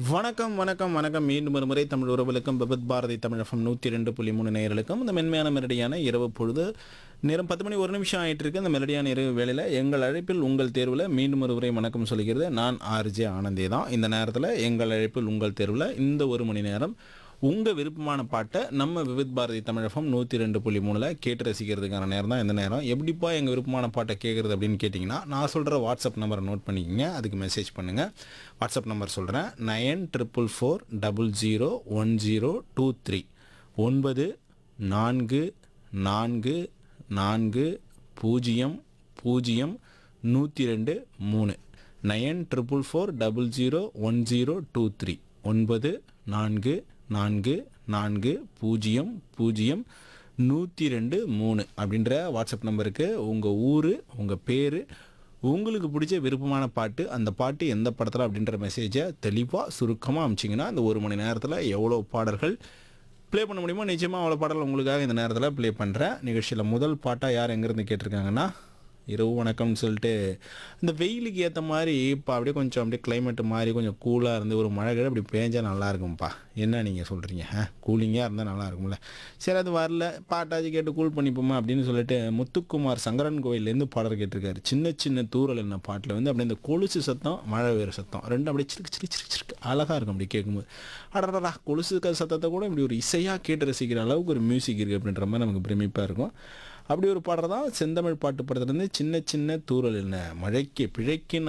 வணக்கம் வணக்கம் வணக்கம் மீண்டும் ஒரு முறை தமிழ் உறவுகளுக்கும் விபத் பாரதி தமிழகம் நூற்றி ரெண்டு புள்ளி மூணு நேயர்களுக்கும் இந்த மென்மையான மெரடியான இரவு பொழுது நேரம் பத்து மணி ஒரு நிமிஷம் ஆயிட்டு இருக்கு இந்த மெலடியான இரவு வேளையில் எங்கள் அழைப்பில் உங்கள் தேர்வில் மீண்டும் ஒரு முறை வணக்கம் சொல்கிறது நான் ஆர்ஜே ஆனந்தே தான் இந்த நேரத்தில் எங்கள் அழைப்பில் உங்கள் தேர்வில் இந்த ஒரு மணி நேரம் உங்கள் விருப்பமான பாட்டை நம்ம விவித் பாரதி தமிழகம் நூற்றி ரெண்டு புள்ளி மூணில் கேட்டு ரசிக்கிறதுக்கான நேரம் தான் இந்த நேரம் எப்படிப்பா எங்கள் விருப்பமான பாட்டை கேட்குறது அப்படின்னு கேட்டிங்கன்னா நான் சொல்கிற வாட்ஸ்அப் நம்பரை நோட் பண்ணிக்கங்க அதுக்கு மெசேஜ் பண்ணுங்கள் வாட்ஸ்அப் நம்பர் சொல்கிறேன் nine triple four double zero one zero two three ஒன்பது நான்கு நான்கு நான்கு பூஜ்ஜியம் பூஜ்ஜியம் நூற்றி ரெண்டு மூணு nine triple four double zero one zero two three ஒன்பது நான்கு நான்கு நான்கு பூஜ்ஜியம் பூஜ்ஜியம் நூற்றி ரெண்டு மூணு அப்படின்ற வாட்ஸ்அப் நம்பருக்கு உங்கள் ஊர் உங்கள் பேர் உங்களுக்கு பிடிச்ச விருப்பமான பாட்டு அந்த பாட்டு எந்த படத்தில் அப்படின்ற மெசேஜை தெளிவாக சுருக்கமாக அமிச்சிங்கன்னா அந்த ஒரு மணி நேரத்தில் எவ்வளோ பாடல்கள் ப்ளே பண்ண முடியுமோ நிச்சயமாக அவ்வளோ பாடல் உங்களுக்காக இந்த நேரத்தில் ப்ளே பண்ணுறேன் நிகழ்ச்சியில் முதல் பாட்டாக யார் எங்கேருந்து கேட்டிருக்காங்கன்னா இரவு வணக்கம்னு சொல்லிட்டு இந்த வெயிலுக்கு ஏற்ற மாதிரி இப்போ அப்படியே கொஞ்சம் அப்படியே climate மாதிரி கொஞ்சம் கூலாக இருந்து ஒரு மழை கிழ அப்படி பேஞ்சா நல்லா இருக்கும்ப்பா என்ன நீங்கள் சொல்கிறீங்க கூலிங்காக இருந்தால் நல்லா இருக்கும்ல சரி அது வரல பாட்டாச்சு கேட்டு கூல் பண்ணிப்போமா அப்படின்னு சொல்லிட்டு முத்துக்குமார் சங்கரன் கோயிலேருந்து பாடல் கேட்டிருக்காரு சின்ன சின்ன தூரல் என்ன பாட்டில் வந்து அப்படியே இந்த கொலுசு சத்தம் மழை வேறு சத்தம் ரெண்டும் அப்படியே சிறுக்கு சிறு சிறு சிறுக்கு அழகாக இருக்கும் அப்படி கேட்கும்போது அடடா கொலுசு க- சத்தத்தை கூட இப்படி ஒரு இசையாக கேட்டு ரசிக்கிற அளவுக்கு ஒரு மியூசிக் இருக்குது அப்படின்ற மாதிரி நமக்கு பிரமிப்பாக இருக்கும் அப்படி ஒரு பாடுறது தான் செந்தமிழ் பாட்டு படத்துலேருந்து சின்ன சின்ன தூரல் என்ன மழைக்கு பிழைக்கு